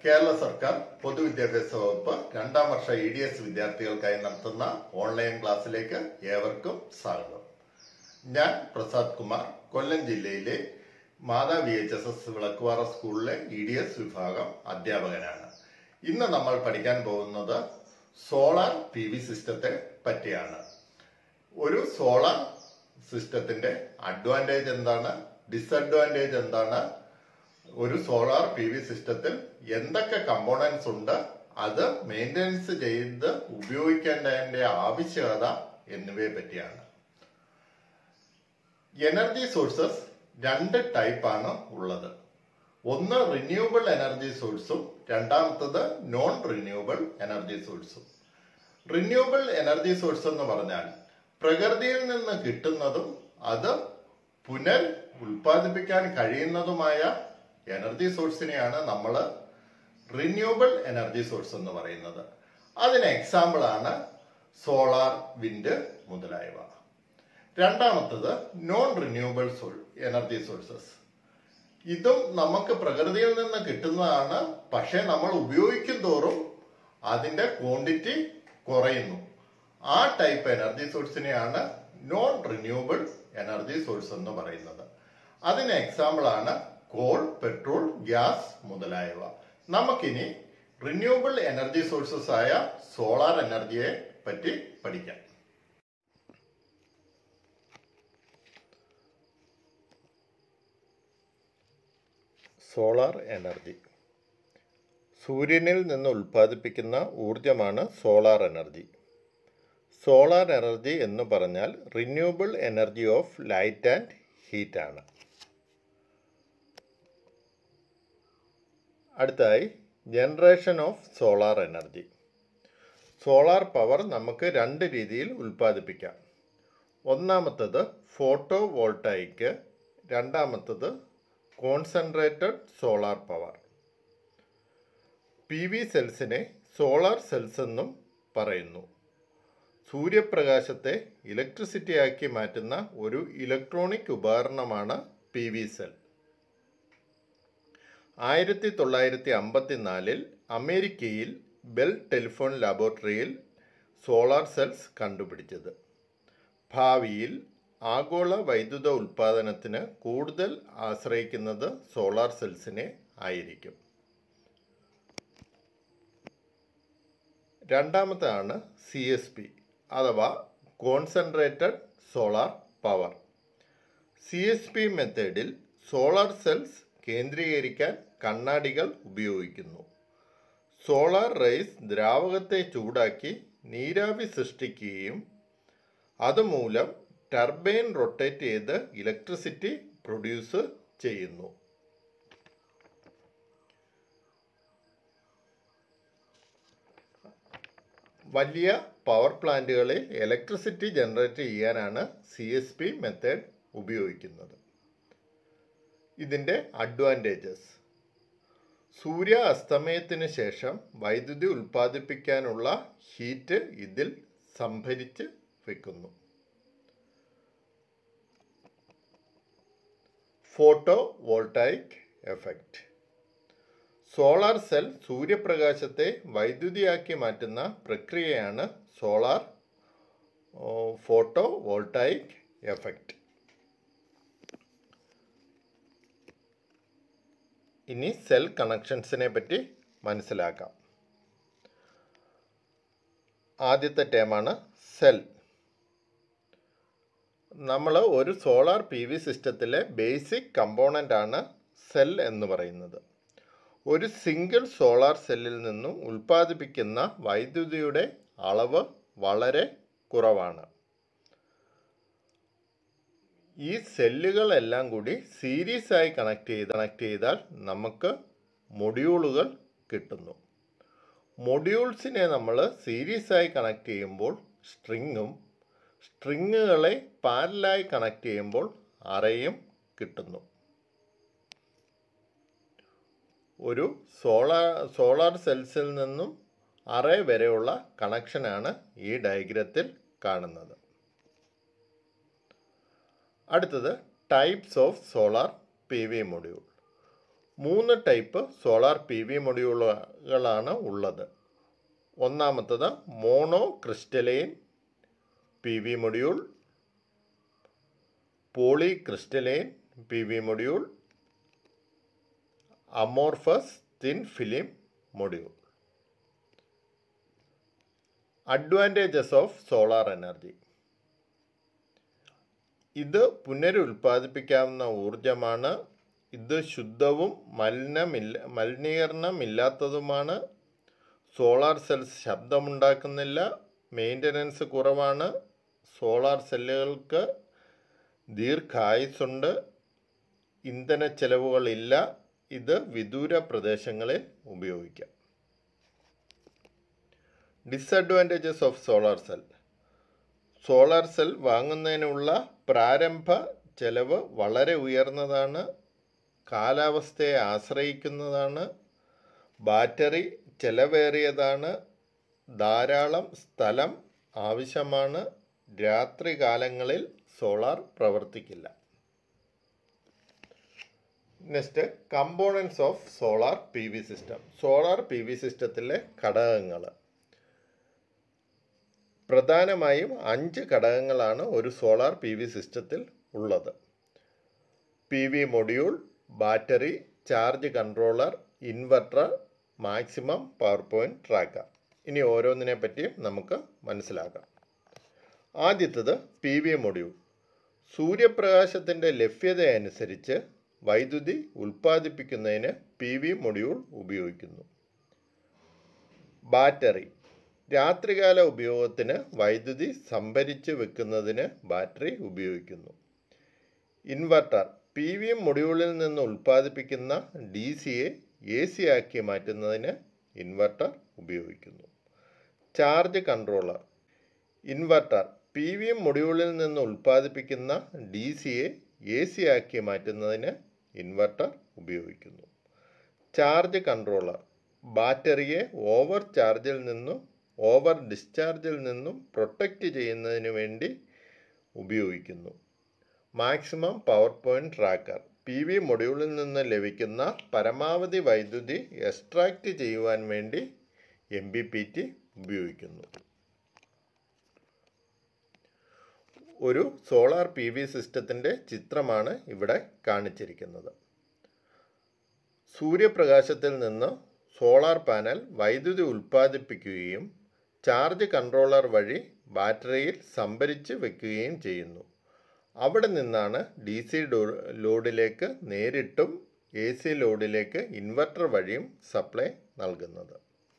കേരള സർക്കാർ പൊതുവിദ്യാഭ്യാസ വകുപ്പ് രണ്ടാം വർഷ ഇ ഡി എസ് വിദ്യാർത്ഥികൾക്കായി നടത്തുന്ന ഓൺലൈൻ ക്ലാസ്സിലേക്ക് ഏവർക്കും സ്വാഗതം ഞാൻ പ്രസാദ് കുമാർ കൊല്ലം ജില്ലയിലെ Matha V H S S Vilakkuvara സ്കൂളിലെ ഇ ഡി എസ് വിഭാഗം അധ്യാപകനാണ് ഇന്ന് നമ്മൾ പഠിക്കാൻ പോകുന്നത് സോളാർ പി വി സിസ്റ്റത്തെ പറ്റിയാണ് ഒരു സോളാർ സിസ്റ്റത്തിന്റെ അഡ്വാൻറ്റേജ് എന്താണ് ഡിസഡ്വാൻറ്റേജ് എന്താണ് ഒരു സോളാർ പി വി സിസ്റ്റത്തിൽ എന്തൊക്കെ കമ്പോണൻസ് ഉണ്ട് അത് മെയിൻ്റനൻസ് ചെയ്ത് ഉപയോഗിക്കേണ്ടതിന്റെ ആവശ്യകത എന്നിവയെ പറ്റിയാണ് എനർജി സോഴ്സസ് രണ്ട് ടൈപ്പാണ് ഉള്ളത് ഒന്ന് റിന്യൂവബിൾ എനർജി സോഴ്സും രണ്ടാമത്തത് നോൺ റിന്യൂവബിൾ എനർജി സോഴ്സും റിന്യൂവബിൾ എനർജി സോഴ്സ് എന്ന് പറഞ്ഞാൽ പ്രകൃതിയിൽ നിന്ന് കിട്ടുന്നതും അത് പുനർ ഉൽപ്പാദിപ്പിക്കാൻ കഴിയുന്നതുമായ എനർജി സോഴ്സിനെയാണ് നമ്മൾ റിന്യൂവബിൾ എനർജി സോഴ്സ് എന്ന് പറയുന്നത് അതിന് എക്സാമ്പിൾ ആണ് സോളാർ വിൻഡ് മുതലായവ രണ്ടാമത്തത് non renewable sole energy sources ഇതും നമുക്ക് പ്രകൃതിയിൽ നിന്ന് കിട്ടുന്നതാണ് പക്ഷെ നമ്മൾ ഉപയോഗിക്കും തോറും അതിന്റെ ക്വാണ്ടിറ്റി കുറയുന്നു ആ ടൈപ്പ് എനർജി സോഴ്സിനെയാണ് നോൺ റിന്യൂവബിൾ എനർജി സോഴ്സ് എന്ന് പറയുന്നത് അതിന് എക്സാമ്പിൾ ആണ് കോൾ പെട്രോൾ ഗ്യാസ് മുതലായവ നമുക്കിനി റിന്യൂവബിൾ എനർജി സോഴ്സസ് ആയ സോളാർ എനർജിയെ പറ്റി പഠിക്കാം സോളാർ എനർജി സൂര്യനിൽ നിന്ന് ഉൽപ്പാദിപ്പിക്കുന്ന ഊർജമാണ് സോളാർ എനർജി സോളാർ എനർജി എന്ന് പറഞ്ഞാൽ renewable energy of light and heat ആണ് അടുത്തായി generation of solar energy solar power നമുക്ക് രണ്ട് രീതിയിൽ ഉൽപ്പാദിപ്പിക്കാം ഒന്നാമത്തത് ഫോട്ടോ വോൾട്ടായിക്ക് രണ്ടാമത്തത് concentrated solar power P V സെൽസിനെ സോളാർ സെൽസ് എന്നും പറയുന്നു സൂര്യപ്രകാശത്തെ ഇലക്ട്രിസിറ്റി ആക്കി മാറ്റുന്ന ഒരു ഇലക്ട്രോണിക് ഉപകരണമാണ് പി വി സെൽ ആയിരത്തി തൊള്ളായിരത്തി അമ്പത്തിനാലിൽ അമേരിക്കയിൽ ബെൽ ടെലിഫോൺ ലാബോറട്ടറിയിൽ സോളാർ സെൽസ് കണ്ടുപിടിച്ചത് ഭാവിയിൽ ആഗോള വൈദ്യുത ഉൽപ്പാദനത്തിന് കൂടുതൽ ആശ്രയിക്കുന്നത് സോളാർ സെൽസിനെ ആയിരിക്കും രണ്ടാമതാണ് സി എസ് പി അഥവാ concentrated solar power C S P മെത്തേഡിൽ സോളാർ സെൽസ് കേന്ദ്രീകരിക്കാൻ കണ്ണാടികൾ ഉപയോഗിക്കുന്നു സോളാർ റേസ് ദ്രാവകത്തെ ചൂടാക്കി നീരാവി സൃഷ്ടിക്കുകയും അതുമൂലം ടർബൈൻ റൊട്ടേറ്റ് ചെയ്ത് ഇലക്ട്രിസിറ്റി പ്രൊഡ്യൂസ് ചെയ്യുന്നു വലിയ പവർ പ്ലാന്റുകളിൽ ഇലക്ട്രിസിറ്റി ജനറേറ്റ് ചെയ്യാനാണ് സി എസ് പി മെത്തേഡ് ഉപയോഗിക്കുന്നത് ഇതിൻ്റെ അഡ്വാൻറ്റേജസ് സൂര്യ അസ്തമയത്തിന് ശേഷം വൈദ്യുതി ഉൽപ്പാദിപ്പിക്കാനുള്ള ഹീറ്റ് ഇതിൽ സംഭരിച്ച് വെക്കുന്നു photovoltaic effect solar cell സൂര്യപ്രകാശത്തെ വൈദ്യുതിയാക്കി മാറ്റുന്ന പ്രക്രിയയാണ് സോളാർ ഫോട്ടോ വോൾട്ടായിക് എഫക്റ്റ് ഇനി സെൽ കണക്ഷൻസിനെ പറ്റി മനസ്സിലാക്കാം ആദ്യത്തെ ടേമാണ് സെൽ നമ്മൾ ഒരു സോളാർ പി വി സിസ്റ്റത്തിലെ ബേസിക് കമ്പോണൻ്റ് ആണ് സെൽ എന്ന് പറയുന്നത് ഒരു സിംഗിൾ സോളാർ സെല്ലിൽ നിന്നും ഉൽപ്പാദിപ്പിക്കുന്ന വൈദ്യുതിയുടെ അളവ് വളരെ കുറവാണ് ഈ സെല്ലുകളെല്ലാം കൂടി സീരീസ് ആയി കണക്ട് ചെയ്ത് കണക്ട് ചെയ്താൽ നമുക്ക് മൊഡ്യൂളുകൾ കിട്ടുന്നു മൊഡ്യൂൾസിനെ നമ്മൾ സീരീസ് ആയി കണക്ട് ചെയ്യുമ്പോൾ സ്ട്രിങ്ങും സ്ട്രിങ്ങുകളെ പാരലായി കണക്ട് ചെയ്യുമ്പോൾ അറയും കിട്ടുന്നു ഒരു സോളാർ സോളാർ സെൽസിൽ നിന്നും അറേ വരെയുള്ള കണക്ഷനാണ് ഈ ഡയഗ്രത്തിൽ കാണുന്നത് അടുത്തത് types of solar P V module മൂന്ന് ടൈപ്പ് സോളാർ പി വി മൊഡ്യൂളുകളാണ് ഉള്ളത് ഒന്നാമത്തത് monocrystalline P V module polycrystalline P V module amorphous thin film module advantages of solar energy ഇത് പുനരുൽപ്പാദിപ്പിക്കാവുന്ന ഊർജമാണ് ഇത് ശുദ്ധവും മലിനമില്ല മലിനീകരണമില്ലാത്തതുമാണ് സോളാർ സെൽസ് ശബ്ദമുണ്ടാക്കുന്നില്ല മെയിൻ്റനൻസ് കുറവാണ് സോളാർ സെല്ലുകൾക്ക് ദീർഘായുസ്സുണ്ട് ഇന്ധന ചെലവുകളില്ല ഇത് വിദൂര പ്രദേശങ്ങളിൽ ഉപയോഗിക്കാം disadvantages of solar cell solar cell വാങ്ങുന്നതിനുള്ള പ്രാരംഭ ചെലവ് വളരെ ഉയർന്നതാണ് കാലാവസ്ഥയെ ആശ്രയിക്കുന്നതാണ് ബാറ്ററി ചെലവേറിയതാണ് ധാരാളം സ്ഥലം ആവശ്യമാണ് രാത്രികാലങ്ങളിൽ സോളാർ പ്രവർത്തിക്കില്ല next components of solar P V system solar P V സിസ്റ്റത്തിലെ ഘടകങ്ങൾ പ്രധാനമായും അഞ്ച് ഘടകങ്ങളാണ് ഒരു സോളാർ പി വി സിസ്റ്റത്തിൽ ഉള്ളത് P V module battery charge controller inverter maximum power point tracker ഇനി ഓരോന്നിനെ പറ്റിയും നമുക്ക് മനസ്സിലാക്കാം ആദ്യത്തത് പി വി മൊഡ്യൂൾ സൂര്യപ്രകാശത്തിൻ്റെ ലഭ്യത അനുസരിച്ച് വൈദ്യുതി ഉൽപ്പാദിപ്പിക്കുന്നതിന് പി വി മൊഡ്യൂൾ ഉപയോഗിക്കുന്നു ബാറ്ററി രാത്രികാല ഉപയോഗത്തിന് വൈദ്യുതി സംഭരിച്ച് വെക്കുന്നതിന് ബാറ്ററി ഉപയോഗിക്കുന്നു ഇൻവെർട്ടർ പി വി മൊഡ്യൂളിൽ നിന്ന് ഉൽപ്പാദിപ്പിക്കുന്ന ഡി സിയെ എ സി ആക്കി മാറ്റുന്നതിന് ഇൻവെർട്ടർ ഉപയോഗിക്കുന്നു charge controller inverter P V മൊഡ്യൂളിൽ നിന്ന് ഉൽപ്പാദിപ്പിക്കുന്ന ഡി സിയെ എ സി ആക്കി മാറ്റുന്നതിന് ഇൻവെർട്ടർ ഉപയോഗിക്കുന്നു ചാർജ് കൺട്രോളർ ബാറ്ററിയെ ഓവർ ചാർജിൽ നിന്നും ഓവർ ഡിസ്ചാർജിൽ നിന്നും പ്രൊട്ടക്റ്റ് ചെയ്യുന്നതിന് വേണ്ടി ഉപയോഗിക്കുന്നു maximum power point tracker P V മൊഡ്യൂളിൽ നിന്ന് ലഭിക്കുന്ന പരമാവധി വൈദ്യുതി എക്സ്ട്രാക്റ്റ് ചെയ്യുവാൻ വേണ്ടി എം ബി പി ടി ഉപയോഗിക്കുന്നു ഒരു സോളാർ പി വി സിസ്റ്റത്തിൻ്റെ ചിത്രമാണ് ഇവിടെ കാണിച്ചിരിക്കുന്നത് സൂര്യപ്രകാശത്തിൽ നിന്ന് സോളാർ പാനൽ വൈദ്യുതി ഉൽപ്പാദിപ്പിക്കുകയും ചാർജ് കൺട്രോളർ വഴി ബാറ്ററിയിൽ സംഭരിച്ച് വെക്കുകയും ചെയ്യുന്നു അവിടെ നിന്നാണ് ഡി സി ലോഡിലേക്ക് നേരിട്ടും എ സി ലോഡിലേക്ക് ഇൻവെർട്ടർ വഴിയും സപ്ലൈ നൽകുന്നത്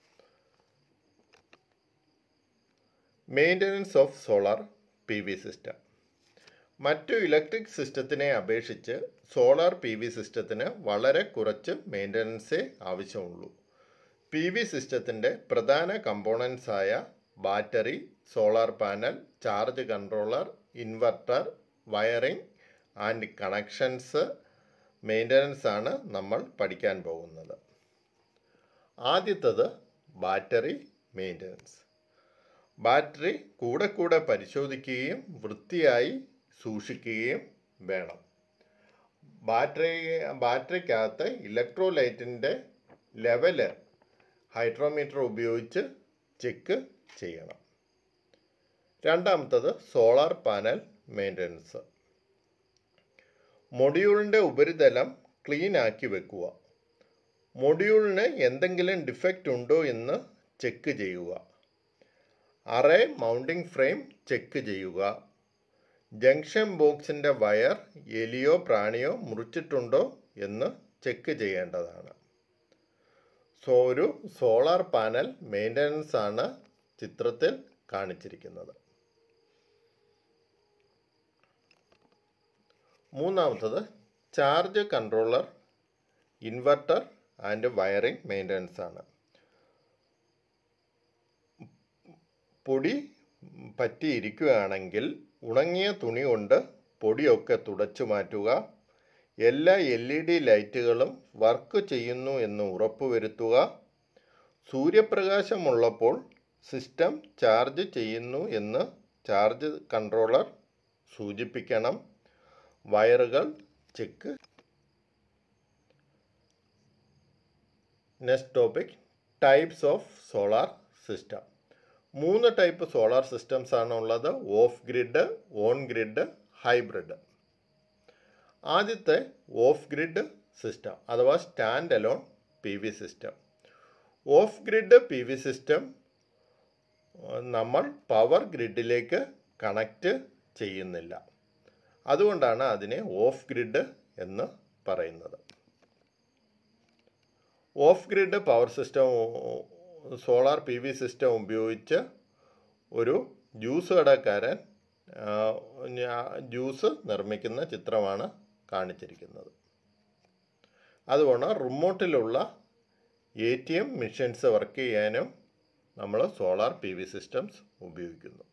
maintenance of solar P V system മറ്റു ഇലക്ട്രിക് സിസ്റ്റത്തിനെ അപേക്ഷിച്ച് സോളാർ പി വി സിസ്റ്റത്തിന് വളരെ കുറച്ച് മെയിൻ്റനൻസേ ആവശ്യമുള്ളൂ പി വി സിസ്റ്റത്തിൻ്റെ പ്രധാന കമ്പോണൻസ് ആയ battery solar panel charge controller inverter wiring and connections maintenance ആണ് നമ്മൾ പഠിക്കാൻ പോകുന്നത് ആദ്യത്തത് ബാറ്ററി മെയിൻ്റനൻസ് ബാറ്ററി കൂടെ കൂടെ പരിശോധിക്കുകയും വൃത്തിയായി സൂക്ഷിക്കുകയും വേണം ബാറ്ററി ബാറ്ററിക്കകത്ത് ഇലക്ട്രോലൈറ്റിൻ്റെ ലെവല് ഹൈഡ്രോമീറ്റർ ഉപയോഗിച്ച് ചെക്ക് ചെയ്യണം രണ്ടാമത്തത് സോളാർ പാനൽ മെയിൻ്റനൻസ് മൊഡ്യൂളിൻ്റെ ഉപരിതലം ക്ലീൻ ആക്കി വെക്കുക മൊഡ്യൂളിന് എന്തെങ്കിലും ഡിഫക്റ്റ് ഉണ്ടോ എന്ന് ചെക്ക് ചെയ്യുക അറേ മൗണ്ടിംഗ് ഫ്രെയിം ചെക്ക് ചെയ്യുക ജംഗ്ഷൻ ബോക്സിൻ്റെ വയർ എലിയോ പ്രാണിയോ മുറിച്ചിട്ടുണ്ടോ എന്ന് ചെക്ക് ചെയ്യേണ്ടതാണ് സോ ഒരു സോളാർ പാനൽ മെയിൻ്റനൻസ് ആണ് ചിത്രത്തിൽ കാണിച്ചിരിക്കുന്നത് മൂന്നാമത്തത് charge controller inverter and wiring maintenance ആണ് പൊടി പറ്റിയിരിക്കുകയാണെങ്കിൽ ഉണങ്ങിയ തുണി കൊണ്ട് പൊടിയൊക്കെ തുടച്ചു മാറ്റുക എല്ലാ എൽ ഇ ഡി ലൈറ്റുകളും വർക്ക് ചെയ്യുന്നു എന്ന് ഉറപ്പുവരുത്തുക സൂര്യപ്രകാശമുള്ളപ്പോൾ സിസ്റ്റം ചാർജ് ചെയ്യുന്നു എന്ന് ചാർജ് കൺട്രോളർ സൂചിപ്പിക്കണം വയറുകൾ check next topic types of solar system മൂന്ന് ടൈപ്പ് സോളാർ സിസ്റ്റംസ് ആണ് ഉള്ളത് off grid on grid hybrid ആദ്യത്തെ ഓഫ് ഗ്രിഡ് സിസ്റ്റം അഥവാ stand alone P V system off grid P V system നമ്മൾ പവർ ഗ്രിഡിലേക്ക് connect ചെയ്യുന്നില്ല അതുകൊണ്ടാണ് അതിനെ ഓഫ് ഗ്രിഡ് എന്ന് പറയുന്നത് off grid power system solar P V system ഉപയോഗിച്ച് ഒരു ജ്യൂസ് കടക്കാരൻ ജ്യൂസ് നിർമ്മിക്കുന്ന ചിത്രമാണ് കാണിച്ചിരിക്കുന്നത് അതുകൊണ്ട് റിമോട്ടിലുള്ള A T M machines work ചെയ്യാനും നമ്മൾ സോളാർ പി വി സിസ്റ്റംസ് ഉപയോഗിക്കുന്നു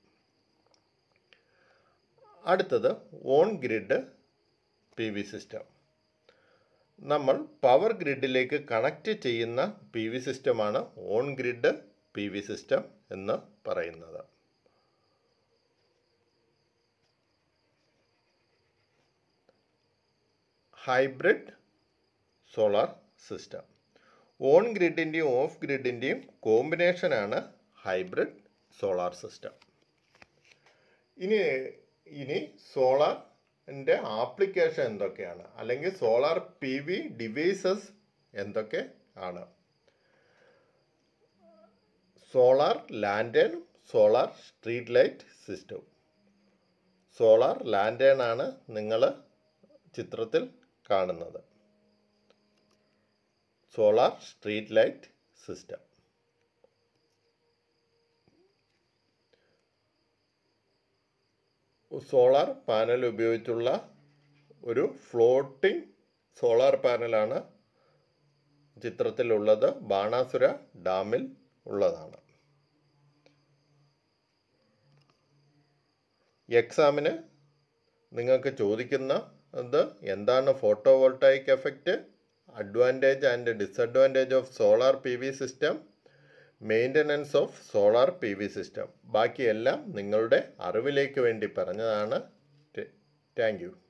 അടുത്തത് on grid P V system നമ്മൾ പവർ ഗ്രിഡിലേക്ക് കണക്റ്റ് ചെയ്യുന്ന പി വി സിസ്റ്റമാണ് on grid P V system എന്ന് പറയുന്നത് ഹൈബ്രിഡ് സോളാർ സിസ്റ്റം ഓൺ ഗ്രിഡിൻ്റെയും ഓഫ് ഗ്രിഡിൻ്റെയും കോമ്പിനേഷനാണ് ഹൈബ്രിഡ് സോളാർ സിസ്റ്റം ഇനി ഇനി സോളാറിൻ്റെ ആപ്ലിക്കേഷൻ എന്തൊക്കെയാണ് അല്ലെങ്കിൽ സോളാർ പി വി ഡിവൈസസ് എന്തൊക്കെ ആണ് solar lantern solar street light system solar lantern ആണ് നിങ്ങൾ ചിത്രത്തിൽ കാണുന്നത് solar street light system solar panel ഉപയോഗിച്ചുള്ള ഒരു ഫ്ലോട്ടിംഗ് സോളാർ പാനലാണ് ചിത്രത്തിലുള്ളത് ബാണാസുര ഡാമിൽ ഉള്ളതാണ് എക്സാമിന് നിങ്ങൾക്ക് ചോദിക്കുന്ന ഇത് എന്താണ് photovoltaic effect advantage and disadvantage of solar P V system maintenance of solar P V system ബാക്കിയെല്ലാം നിങ്ങളുടെ അറിവിലേക്ക് വേണ്ടി പറഞ്ഞതാണ് താങ്ക് യു